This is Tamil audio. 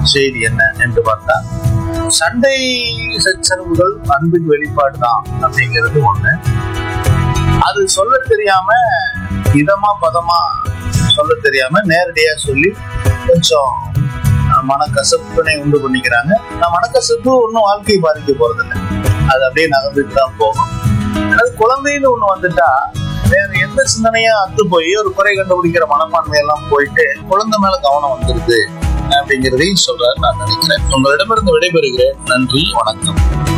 செய்தி என்ன என்று பார்த்தா சண்டை சச்சரவுகள் அன்பின் வெளிப்பாடு தான் அப்படிங்கிறது ஒண்ணு அது சொல்ல தெரியாம இதமா பதமா சொல்ல தெரியாம நேரடியா சொல்லி கொஞ்சம் அஹ், மனக்கசப்பினை உண்டு பண்ணிக்கிறாங்க நான் மனக்கசப்பு ஒன்றும் வாழ்க்கையை பாதிக்க போறதில்லை அது அப்படியே நகர்ந்துட்டு தான் போகும் அது குழந்தைன்னு ஒண்ணு வந்துட்டா வேற எந்த சிந்தனையும் அத்து போய் ஒரு குறை கண்டுபிடிக்கிற மனப்பான்மை எல்லாம் போயிட்டு குழந்தை மேல கவனம் வந்துருது அப்படிங்கிறதையும் சொல்றாரு நான் நினைக்கிறேன் உங்களிடமிருந்து விடைபெறுகிறேன் நன்றி வணக்கம்